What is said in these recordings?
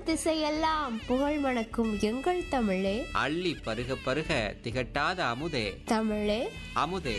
திசையெல்லாம் புகழ் மணக்கும் எங்கள் தமிழே அள்ளி பருக பருக திகட்டாத அமுதே தமிழே அமுதே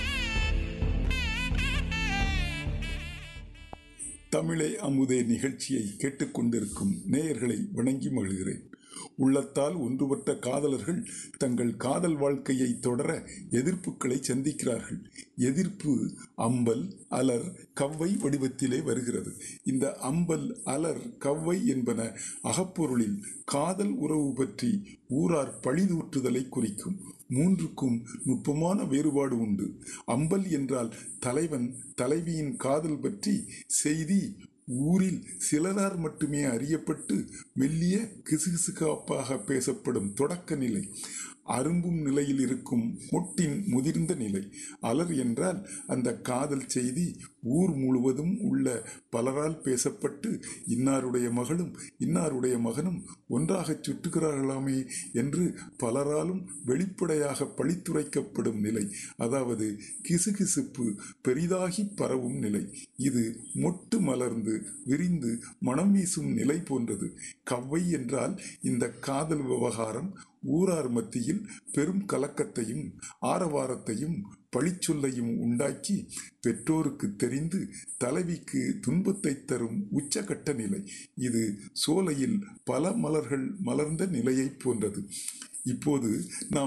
தமிழே அமுதே நிகழ்ச்சியை கேட்டுக்கொண்டிருக்கும் நேயர்களை வணங்கி மகிழ்கிறேன் உள்ளத்தால் ஒன்றுபட்ட காதலர்கள் தங்கள் காதல் வாழ்க்கையை தொடர எதிர்ப்புகளை சந்திக்கிறார்கள் எதிர்ப்பு அம்பல் அலர் கவ்வை வடிவத்திலே வருகிறது இந்த அம்பல் அலர் கவ்வை என்பன அகப்பொருளில் காதல் உறவு பற்றி ஊரார் பழிதூற்றுதலை குறிக்கும் மூன்றுக்கும் நுட்பமான வேறுபாடு உண்டு அம்பல் என்றால் தலைவன் தலைவியின் காதல் பற்றி செய்தி ஊரில் சிலரார் மட்டுமே அறியப்பட்டு மெல்லிய கிசுகிசுகாப்பாக பேசப்படும் தொடக்க நிலை அரும்பும் நிலையில் இருக்கும் மொட்டின் முதிர்ந்த நிலை அலர் என்றால் அந்த காதல் செய்தி ஊர் முழுவதும் உள்ள பலரால் பேசப்பட்டு இன்னாருடைய மகளும் இன்னாருடைய மகனும் ஒன்றாகச் சுற்றுகிறார்களாமே என்று பலராலும் வெளிப்படையாக பழித்துரைக்கப்படும் நிலை அதாவது கிசுகிசுப்பு பெரிதாகி பரவும் நிலை இது மொட்டு மலர்ந்து விரிந்து மனம் வீசும் நிலை போன்றது கவ்வை என்றால் இந்த காதல் விவகாரம் ஊரார் மத்தியில் பெரும் கலக்கத்தையும் ஆரவாரத்தையும் பழிச்சொல்லையும் உண்டாக்கி பெற்றோருக்கு தெரிந்து தலைவிக்கு துன்பத்தை தரும் உச்சகட்ட நிலை இது சோலையில் பல மலர்கள் மலர்ந்த நிலையை போன்றது இப்போது நாம்